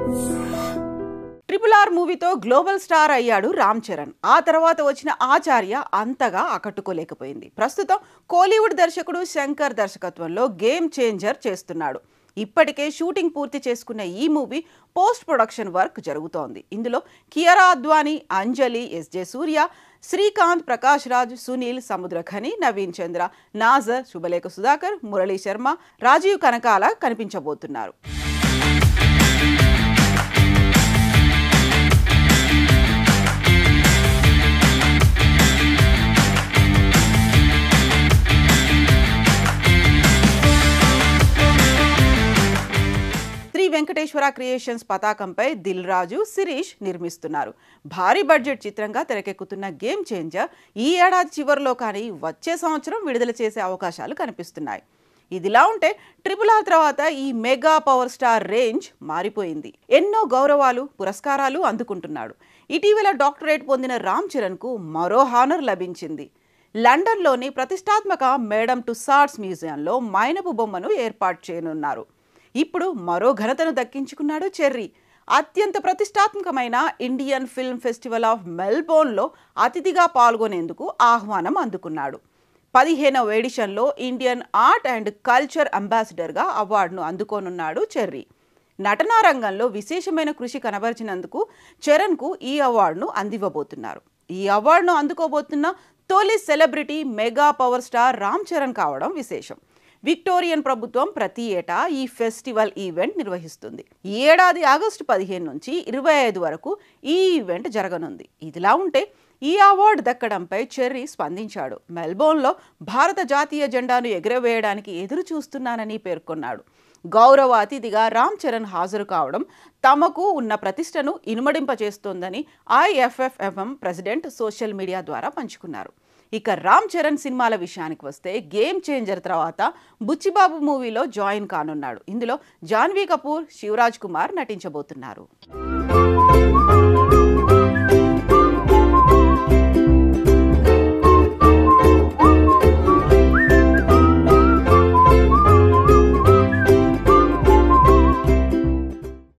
triple R మూవీతో global star అయ్యాడు రామ్ చరణ్ ఆ తర్వాత వచ్చిన ఆచార్య అంతగా ఆకట్టుకోలేకపోయింది ప్రస్తుతం కోలీవుడ్ దర్శకుడు శంకర్ దర్శకత్వంలో గేమ్ చేంజర్ చేస్తున్నాడు ఇప్పటికే షూటింగ్ పూర్తి చేసుకున్న ఈ మూవీ పోస్ట్ ప్రొడక్షన్ వర్క్ జరుగుతోంది ఇందులో కియరా అద్వానీ అంజలి ఎస్జే సూర్య శ్రీకాంత్ ప్రకాష్ రాజ్ సునీల్ సముద్రఖని నవీన్ చంద్ర నాజర్ శుభలేఖ సుధాకర్ మురళీ శర్మ రాజీవ్ కనకాల కనిపించబోతున్నారు శ్రీ వెంకటేశ్వర క్రియేషన్స్ పతాకంపై దిల్ రాజు శిరీష్ నిర్మిస్తున్నారు భారీ బడ్జెట్ చిత్రంగా తెరకెక్కుతున్న గేమ్ చేంజర్ ఈ ఏడాది చివరిలో కానీ వచ్చే సంవత్సరం విడుదల చేసే అవకాశాలు కనిపిస్తున్నాయి ఇదిలా ఉంటే ట్రిపుల్ ఆర్ తర్వాత ఈ మెగా పవర్ స్టార్ రేంజ్ మారిపోయింది ఎన్నో గౌరవాలు పురస్కారాలు అందుకుంటున్నాడు ఇటీవల డాక్టరేట్ పొందిన రామ్ చరణ్కు మరో హానర్ లభించింది లండన్లోని ప్రతిష్టాత్మక మేడమ్ టుసార్ట్స్ మ్యూజియంలో మైనపు బొమ్మను ఏర్పాటు చేయనున్నారు ఇప్పుడు మరో ఘనతను దక్కించుకున్నాడు చెర్రీ అత్యంత ప్రతిష్టాత్మకమైన ఇండియన్ ఫిల్మ్ ఫెస్టివల్ ఆఫ్ మెల్బోర్న్లో అతిథిగా పాల్గొనేందుకు ఆహ్వానం అందుకున్నాడు పదిహేనవ ఎడిషన్లో ఇండియన్ ఆర్ట్ అండ్ కల్చర్ అంబాసిడర్గా అవార్డును అందుకోనున్నాడు చెర్రీ నటనా రంగంలో విశేషమైన కృషి కనబరిచినందుకు చరణ్కు ఈ అవార్డును అందివ్వబోతున్నారు ఈ అవార్డును అందుకోబోతున్న తొలి celebrity mega power star Ram Charan కావడం విశేషం విక్టోరియన్ ప్రభుత్వం ప్రతి ఏటా ఈ ఫెస్టివల్ ఈవెంట్ నిర్వహిస్తుంది ఈ ఏడాది ఆగస్టు పదిహేను నుంచి ఇరవై ఐదు వరకు ఈ ఈవెంట్ జరగనుంది ఇదిలా ఉంటే ఈ అవార్డు దక్కడంపై చెర్రీ స్పందించాడు మెల్బోర్న్లో భారత జాతీయ జెండాను ఎగురవేయడానికి ఎదురు చూస్తున్నానని పేర్కొన్నాడు గౌరవ అతిథిగా రామ్ చరణ్ హాజరు కావడం తమకు ఉన్న ప్రతిష్టను ఇనుమడింపచేస్తోందని ఐఎఫ్ఎఫ్ఎఫ్ఎం ప్రెసిడెంట్ సోషల్ మీడియా ద్వారా పంచుకున్నారు ఇక రామ్ చరణ్ సినిమాల విషయానికి వస్తే గేమ్ చేంజర్ తర్వాత బుచ్చిబాబు మూవీలో జాయిన్ కానున్నాడు ఇందులో జాన్వీ కపూర్ శివరాజ్ కుమార్ నటించబోతున్నారు